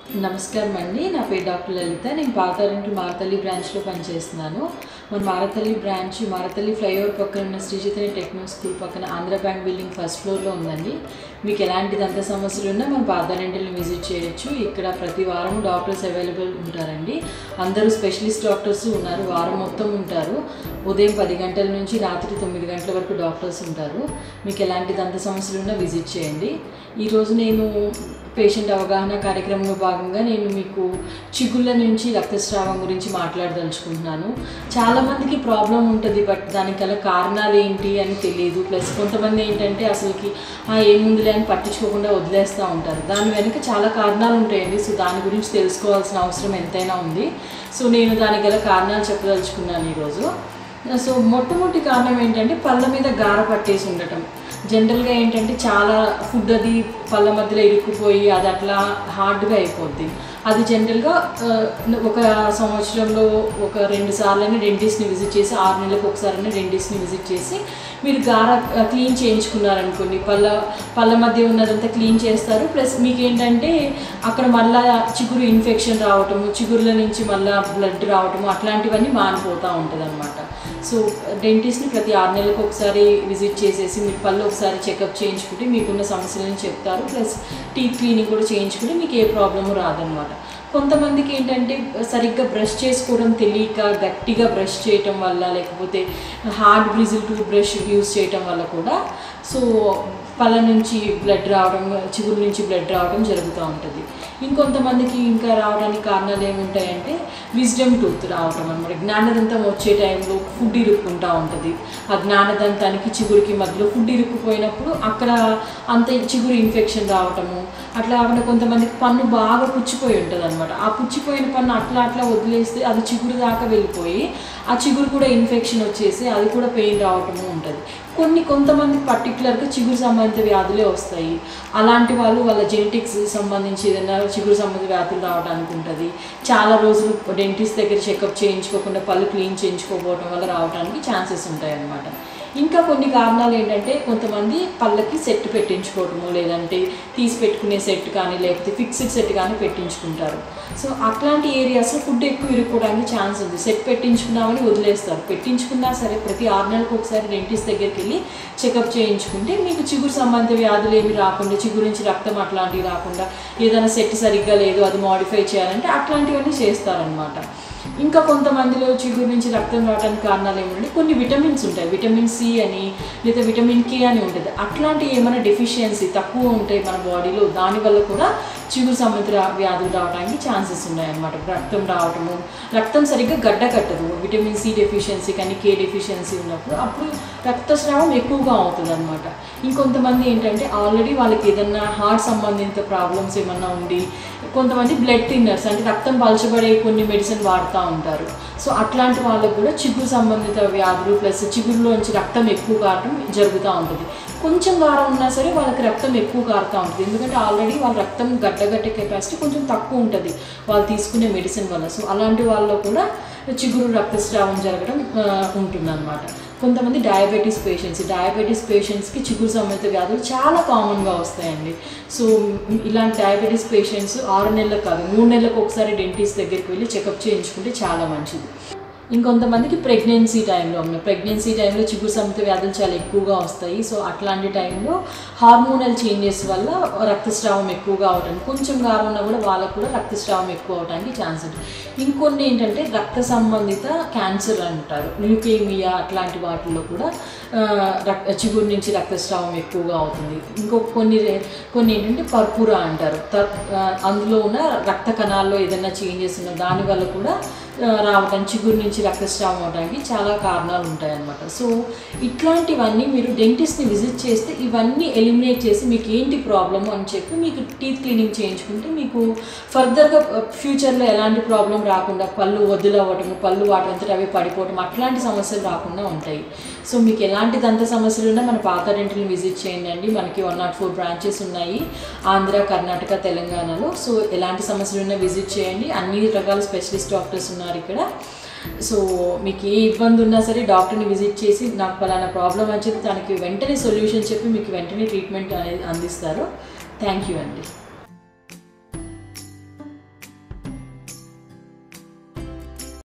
నమస్కారం అండి నా పేరు డాక్టర్ లలిత నేను పాతారింటి మారతల్లి బ్రాంచ్లో పనిచేస్తున్నాను మన మారతల్లి బ్రాంచ్ మారతల్లి ఫ్లైఓవర్ పక్కన ఉన్న శ్రీ చైతన్య టెక్నో స్కూల్ పక్కన ఆంధ్ర బ్యాంక్ బిల్డింగ్ ఫస్ట్ ఫ్లోర్లో ఉందండి మీకు ఎలాంటి దంత సమస్యలు ఉన్నా మన పాతారింటిని విజిట్ చేయొచ్చు ఇక్కడ ప్రతి వారం డాక్టర్స్ అవైలబుల్ ఉంటారండి అందరూ స్పెషలిస్ట్ డాక్టర్స్ ఉన్నారు వారం మొత్తం ఉంటారు ఉదయం పది గంటల నుంచి రాత్రి తొమ్మిది గంటల వరకు డాక్టర్స్ ఉంటారు మీకు ఎలాంటి దంత సమస్యలు ఉన్నా విజిట్ చేయండి ఈరోజు నేను పేషెంట్ అవగాహన కార్యక్రమంలో భాగంగా నేను మీకు చిగుళ్ళ నుంచి రక్తస్రావం గురించి మాట్లాడదలుచుకుంటున్నాను చాలామందికి ప్రాబ్లం ఉంటుంది బట్ దానికి గల కారణాలు ఏంటి అని తెలియదు ప్లస్ కొంతమంది ఏంటంటే అసలుకి "ఆ, ఏముందిలే అని పట్టించుకోకుండా వదిలేస్తూ ఉంటారు దాని వెనుక చాలా కారణాలు ఉంటాయండి సో దాని గురించి తెలుసుకోవాల్సిన అవసరం ఎంతైనా ఉంది సో నేను దానికి గల కారణాలు చెప్పదలుచుకున్నాను ఈరోజు సో మొట్టమొదటి కారణం ఏంటంటే పళ్ళ మీద గార పట్టేసి ఉండటం జనరల్గా ఏంటంటే చాలా ఫుడ్ అది పళ్ళ మధ్యలో ఇరుక్కుపోయి అది అట్లా హార్డ్గా అయిపోద్ది అది జనరల్గా ఆ, ఒక సంవత్సరంలో ఒక రెండు సార్లైనా డెంటిస్ట్ని విజిట్ చేసి ఆరు నెలలకు ఒకసారైనా డెంటిస్ట్ని విజిట్ చేసి మీరు గార క్లీన్ చేయించుకున్నారనుకోండి పళ్ళ పళ్ళ మధ్య ఉన్నదంతా క్లీన్ చేస్తారు ప్లస్ మీకు ఏంటంటే అక్కడ మళ్ళా చిగురు ఇన్ఫెక్షన్ రావటము చిగురుల నుంచి మళ్ళా బ్లడ్ రావటము అట్లాంటివన్నీ మానిపోతూ ఉంటుంది అనమాట సో డెంటిస్ట్ని ప్రతి ఆరు నెలలకు ఒకసారి విజిట్ చేసేసి మీరు పళ్ళు ఒకసారి చెకప్ చేయించుకుంటే మీకున్న సమస్యలను చెప్తారు ప్లస్ టీత్ క్లీనింగ్ కూడా చేయించుకుంటే మీకు ఏ ప్రాబ్లము రాదనమాట కొంతమందికి ఏంటంటే సరిగ్గా బ్రష్ చేసుకోవడం తెలియక గట్టిగా బ్రష్ చేయటం వల్ల లేకపోతే hard bristle toothbrush use చేయటం వల్ల కూడా సో పళ్ళ నుంచి బ్లడ్ రావడం చిగురు నుంచి బ్లడ్ రావడం జరుగుతూ ఉంటుంది ఇంకొంతమందికి ఇంకా రావడానికి కారణాలు ఏముంటాయంటే విజ్డమ్ టూత్ రావడం అనమాట జ్ఞానదంతం వచ్చే టైంలో ఫుడ్ ఇరుక్కుంటూ ఉంటుంది ఆ జ్ఞానదంతానికి చిగురికి మధ్యలో ఫుడ్ ఇరుక్కుపోయినప్పుడు అక్కడ అంత చిగురు ఇన్ఫెక్షన్ రావటము అట్లా కాకుండా కొంతమందికి పన్ను బాగా పుచ్చిపోయి ఉంటుంది అనమాట ఆ పుచ్చిపోయిన పన్ను అట్లా అట్లా వదిలేస్తే అది చిగురు దాకా వెళ్ళిపోయి ఆ చిగురు కూడా ఇన్ఫెక్షన్ వచ్చేసి అది కూడా పెయిన్ రావటము ఉంటుంది కొన్ని కొంతమంది పర్టికులర్గా చిగురు సంబంధిత వ్యాధులే వస్తాయి అలాంటి వాళ్ళు వాళ్ళ జెనెటిక్స్ సంబంధించి ఏదైనా చిగురు సంబంధిత వ్యాధులు రావడానికి ఉంటుంది చాలా రోజులు డెంటిస్ట్ దగ్గర చెకప్ చేయించుకోకుండా పళ్ళు క్లీన్ చేయించుకోకపోవడం వల్ల రావడానికి ఛాన్సెస్ ఉంటాయి అన్నమాట ఇంకా కొన్ని కారణాలు ఏంటంటే కొంతమంది పళ్ళకి సెట్ పెట్టించుకోవటము లేదంటే తీసి పెట్టుకునే సెట్ కానీ లేకపోతే ఫిక్స్డ్ సెట్ కానీ పెట్టించుకుంటారు సో అట్లాంటి ఏరియాస్లో ఫుడ్ ఎక్కువ ఇరుక్కోవడానికి ఛాన్స్ ఉంది సెట్ పెట్టించుకున్నామని వదిలేస్తారు పెట్టించుకున్నా సరే ప్రతి ఆరు నెలలకు ఒకసారి డెంటిస్ట్ దగ్గరికి వెళ్ళి చెకప్ చేయించుకుంటే మీకు చిగురు సంబంధిత వ్యాధులు ఏమి రాకుండా చిగురు నుంచి రక్తం అట్లాంటివి రాకుండా ఏదైనా సెట్ సరిగ్గా లేదు అది మాడిఫై చేయాలంటే అట్లాంటివన్నీ చేస్తారనమాట ఇంకా కొంతమందిలో చిగురు నుంచి రక్తం రావడానికి కారణాలు ఏమంటే కొన్ని విటమిన్స్ ఉంటాయి విటమిన్ సి అని లేదా విటమిన్ కే అని ఉంటుంది అట్లాంటి ఏమైనా డెఫిషియన్సీ తక్కువ ఉంటాయి మన బాడీలో దానివల్ల కూడా చిగురు సంబంధిత రా- వ్యాధులు రావడానికి ఛాన్సెస్ ఉన్నాయి అన్నమాట రక్తం రావటము రక్తం సరిగ్గా గడ్డ కట్టదు విటమిన్ సి డెఫిషియన్సీ కానీ కే డెఫిషియన్సీ ఉన్నప్పుడు అప్పుడు రక్తస్రావం ఎక్కువగా అవుతుంది అనమాట ఇంకొంతమంది ఏంటంటే ఆల్రెడీ వాళ్ళకి ఏదన్నా హార్ట్ సంబంధిత ప్రాబ్లమ్స్ ఏమన్నా ఉండి కొంతమంది బ్లడ్ థిన్నర్స్ అంటే రక్తం పలచబడే కొన్ని మెడిసిన్ వాడుతూ ఉంటారు సో అట్లాంటి వాళ్ళకు కూడా చిగురు సంబంధిత వ్యాధులు ప్లస్ చిగురులోంచి రక్తం ఎక్కువ కారటం జరుగుతూ ఉంటుంది కొంచెం గారం ఉన్నా సరే వాళ్ళకి రక్తం ఎక్కువ కారుతూ ఉంటుంది ఎందుకంటే ఆల్రెడీ వాళ్ళ రక్తం గడ్డగట్టే కెపాసిటీ కొంచెం తక్కువ ఉంటుంది వాళ్ళు తీసుకునే మెడిసిన్ వల్ల సో అలాంటి వాళ్ళలో కూడా చిగురు రక్తస్రావం జరగడం ఉంటుందన్నమాట కొంతమంది డయాబెటీస్ పేషెంట్స్ డయాబెటీస్ పేషెంట్స్కి చిగురు సంబంధిత వ్యాధులు చాలా కామన్గా వస్తాయండి సో మ్, ఇలాంటి డయాబెటీస్ పేషెంట్స్ ఆరు నెలలకు కాదు మూడు నెలలకు ఒకసారి డెంటిస్ట్ దగ్గరికి వెళ్ళి చెకప్ చేయించుకుంటే చాలా మంచిది ఇంకొంతమందికి ప్రెగ్నెన్సీ టైంలో ఉన్నాయి ప్రెగ్నెన్సీ టైంలో చిగురు సంబంధిత వ్యాధులు చాలా ఎక్కువగా వస్తాయి సో అట్లాంటి టైంలో హార్మోనల్ చేంజెస్ వల్ల రక్తస్రావం ఎక్కువగా అవడానికి కొంచెం గారం ఉన్నా కూడా వాళ్ళకు కూడా రక్తస్రావం ఎక్కువ అవడానికి ఛాన్స్ ఉంటుంది ఇంకొన్ని ఏంటంటే రక్త సంబంధిత క్యాన్సర్ అంటారు ల్యూకేమియా అట్లాంటి వాటిల్లో కూడా ఆ, రక్ చిగురు నుంచి రక్తస్రావం ఎక్కువగా అవుతుంది ఇంకో కొన్ని రే- కొన్ని ఏంటంటే పర్పురా అంటారు త- ఆ, అందులో ఉన్న రక్త కణాల్లో ఏదైనా చేంజెస్ ఉన్న దానివల్ల కూడా ఆ, రావటం చిగురు నుంచి రక్తస్రావం అవడానికి చాలా కారణాలు ఉంటాయన్నమాట సో ఇట్లాంటివన్నీ మీరు డెంటిస్ట్ని విజిట్ చేస్తే ఇవన్నీ ఎలిమినేట్ చేసి మీకు ఏంటి ప్రాబ్లము అని చెప్పి మీకు టీత్ క్లీనింగ్ చేయించుకుంటే మీకు ఫర్దర్గా ఫ్యూచర్లో ఎలాంటి ప్రాబ్లం రాకుండా పళ్ళు వదిలవ్వటము పళ్ళు వాటంతట అవి పడిపోవటం అట్లాంటి సమస్యలు రాకుండా ఉంటాయి సో మీకు ఎలాంటి దంత సమస్యలు ఉన్నా మన పాత డెంటల్ని విజిట్ చేయండి అండి మనకి వన్ నాట్ ఫోర్ బ్రాంచెస్ ఉన్నాయి ఆంధ్ర కర్ణాటక తెలంగాణలో సో ఎలాంటి సమస్యలు ఉన్నా విజిట్ చేయండి అన్ని రకాల స్పెషలిస్ట్ డాక్టర్స్ ఉన్నారు ఇక్కడ సో మీకు ఏ ఇబ్బంది ఉన్నా సరే డాక్టర్ని విజిట్ చేసి నాకు పలానా ప్రాబ్లం అని చెప్పి దానికి వెంటనే సొల్యూషన్ చెప్పి మీకు వెంటనే ట్రీట్మెంట్ అనేది అందిస్తారు థ్యాంక్ యూ అండి